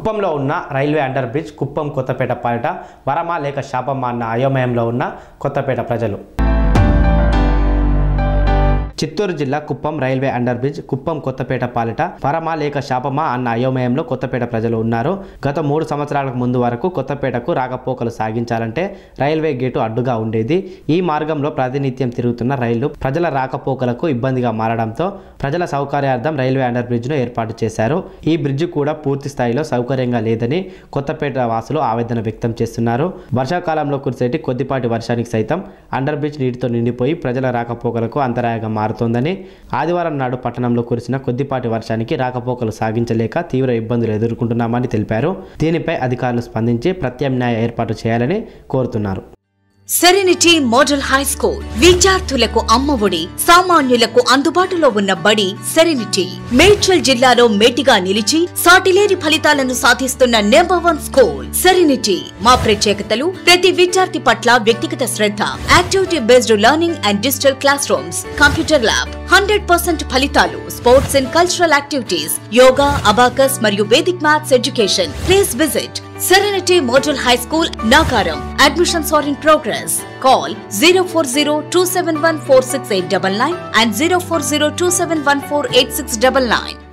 కుప్పంలో ఉన్న railway under bridge Kuppam Kothapeta పాలిట వరమా లేక శాపమా అన్న అయోమయంలో ఉన్న కొత్తపేట ప్రజలు చిత్తూరు జిల్లా Kuppam railway under bridge Kuppam Kothapeta పాలిట పరమా లేక శాపమా అన్న అయోమయంలో కొత్తపేట ప్రజలు ఉన్నారు గత మూడు సంవత్సరాలకు ముందు వరకు కొత్తపేటకు రాకపోకలు సాగించాలంటే రైల్వే గేటు అడ్డుగా ఉండేది ఈ మార్గంలో ప్రాతినిధ్యం తిరుగుతున్న రైళ్లు ప్రజల రాకపోకలకు ఇబ్బందిగా మారడంతో ప్రజల సౌకర్యార్థం రైల్వే అండర్ బ్రిడ్జ్ను ఏర్పాటు చేశారు ఈ బ్రిడ్జ్ కూడా పూర్తి స్థాయిలో సౌకర్యంగా లేదని కొత్తపేట వాసులు ఆవేదన వ్యక్తం చేస్తున్నారు వర్షాకాలంలో కురిసేటి కొద్దిపాటి వర్షానికి సైతం అండర్ బ్రిడ్జ్ నీటితో నిండిపోయి ప్రజల రాకపోకలకు అంతరాయంగా మారుతోందని ఆదివారం నాడు పట్టణంలో కురిసిన కొద్దిపాటి వర్షానికి రాకపోకలు సాగించలేక తీవ్ర ఇబ్బందులు ఎదుర్కొంటున్నామని తెలిపారు దీనిపై అధికారులు స్పందించి ప్రత్యామ్నాయ ఏర్పాటు చేయాలని కోరుతున్నారు సెరెనిటీ మోడల్ హై స్కూల్ విద్యార్థులకు అమ్మఒడి సామాన్యులకు అందుబాటులో ఉన్న బడి సెరెనిటీ మేడ్చల్ జిల్లాలో మేటిగా నిలిచి సాటిలేని ఫలితాలను సాధిస్తున్న నెంబర్ వన్ స్కూల్ సెరెనిటీ మా ప్రత్యేకతలు ప్రతి విద్యార్థి పట్ల వ్యక్తిగత శ్రద్ధ activity based learning and digital classrooms computer lab hundred percent ఫలితాలు sports and cultural activities yoga abacus మరియు Vedic maths education please visit Serenity Model High School, Nagaram. Admissions are in progress. Call 040 and 040